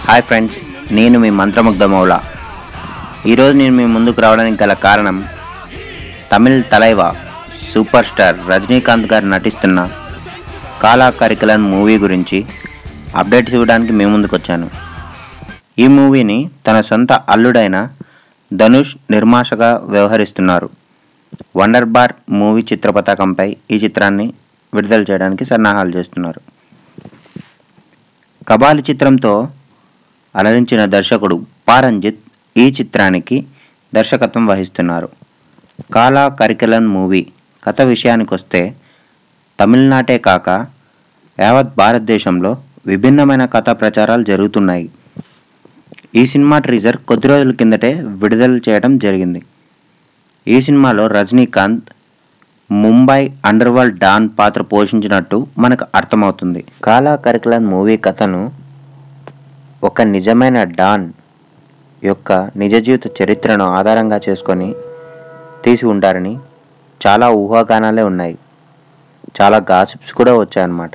hi friends నేను మీ మంత్రముగ్ధ మౌల ఈరోజు నేను మీ ముందుకు రావడానికి గల కారణం తమిళ్ తలైవా సూపర్ స్టార్ రజనీకాంత్ గారు నటిస్తున్న కాలా కరికలన్ మూవీ గురించి అప్డేట్స్ ఇవ్వడానికి మీ ముందుకు వచ్చాను ఈ మూవీని తన సొంత అల్లుడైన ధనుష్ నిర్మాషగా వ్యవహరిస్తున్నారు వండర్ బార్ మూవీ చిత్ర పతాకంపై ఈ చిత్రాన్ని విడుదల చేయడానికి సన్నాహాలు చేస్తున్నారు కబాలి చిత్రంతో అలరించిన దర్శకుడు పారంజిత్ ఈ చిత్రానికి దర్శకత్వం వహిస్తున్నారు కాలా కరికలన్ మూవీ కథ విషయానికి వస్తే తమిళనాటే కాక యావత్ భారతదేశంలో విభిన్నమైన కథా ప్రచారాలు జరుగుతున్నాయి ఈ సినిమా ట్రీజర్ కొద్ది రోజుల కిందటే విడుదల చేయడం జరిగింది ఈ సినిమాలో Rajinikanth Mumbai underworld don పాత్ర పోషించినట్టు మనకు అర్థమవుతుంది కాలా కరికలన్ మూవీ కథను ఒక నిజమైన డాన్ యొక్క నిజ జీవిత చరిత్రను ఆధారంగా చేసుకొని తీసి ఉంటారని చాలా ఊహాగానాలే ఉన్నాయి చాలా గాసిప్స్ కూడా వచ్చాయన్నమాట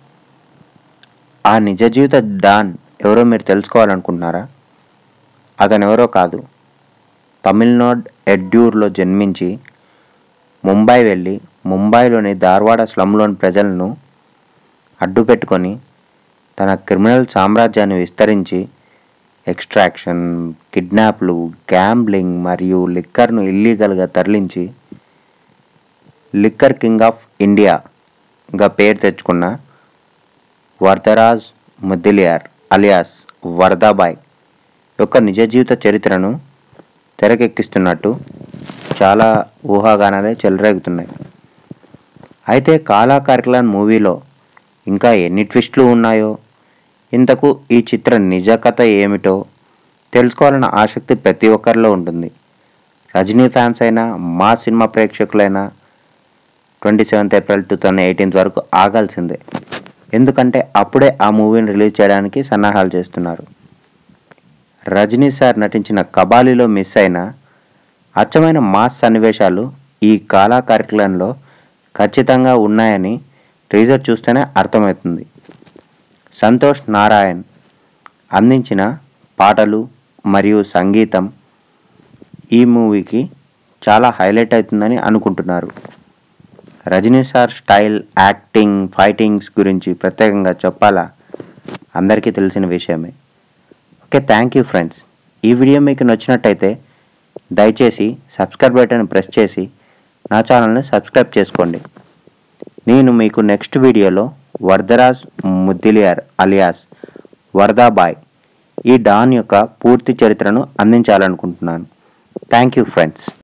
ఆ నిజ జీవిత డాన్ ఎవరో మీరు తెలుసుకోవాలనుకుంటున్నారా అతను ఎవరో కాదు తమిళనాడు ఎడ్యూర్లో జన్మించి ముంబై వెళ్ళి ముంబైలోని ధార్వాడ స్లమ్లోని ప్రజలను అడ్డుపెట్టుకొని తన క్రిమినల్ సామ్రాజ్యాన్ని విస్తరించి ఎక్స్ట్రాక్షన్ కిడ్నాప్లు గ్యాంబ్లింగ్ మరియు లిక్కర్ను ఇల్లీగల్గా తరలించి లిక్కర్ కింగ్ ఆఫ్ ఇండియాగా పేరు తెచ్చుకున్న వరదరాజ్ ముద్దిలియార్ అలియాస్ వరదాబాయ్ యొక్క నిజ జీవిత చరిత్రను తెరకెక్కిస్తున్నట్టు చాలా ఊహాగానాలే చెలరేగుతున్నాయి అయితే కాలా కరికలన్ మూవీలో ఇంకా ఎన్ని ట్విస్టులు ఉన్నాయో ఇంతకు ఈ చిత్ర నిజ కథ ఏమిటో తెలుసుకోవాలన్న ఆసక్తి ప్రతి ఒక్కరిలో ఉంటుంది రజనీ ఫ్యాన్స్ అయినా మా సినిమా ప్రేక్షకులైనా twenty seventh April two thousand eighteenth వరకు ఆగాల్సిందే ఎందుకంటే అప్పుడే ఆ మూవీని రిలీజ్ చేయడానికి సన్నాహాలు చేస్తున్నారు రజనీ సార్ నటించిన కబాలీలో మిస్ అయిన అచ్చమైన మాస్ సన్నివేశాలు ఈ కాలా కరికులంలో ఖచ్చితంగా ఉన్నాయని టీజర్ చూస్తేనే అర్థమవుతుంది సంతోష్ నారాయణ్ అందించిన పాటలు మరియు సంగీతం ఈ మూవీకి చాలా హైలైట్ అవుతుందని అనుకుంటున్నారు Rajini sir style acting fightings గురించి ప్రత్యేకంగా చెప్పాలా అందరికీ తెలిసిన విషయమే ఓకే థ్యాంక్ యూ ఫ్రెండ్స్ ఈ వీడియో మీకు నచ్చినట్టయితే దయచేసి సబ్స్క్రైబ్ బటన్ ప్రెస్ చేసి నా ఛానల్ని సబ్స్క్రైబ్ చేసుకోండి నేను మీకు నెక్స్ట్ వీడియోలో వరదరాజ్ ముద్దిలియార్ అలియాస్ వరదాబాయ్ ఈ డాన్ యొక్క పూర్తి చరిత్రను అందించాలనుకుంటున్నాను థ్యాంక్ యూ ఫ్రెండ్స్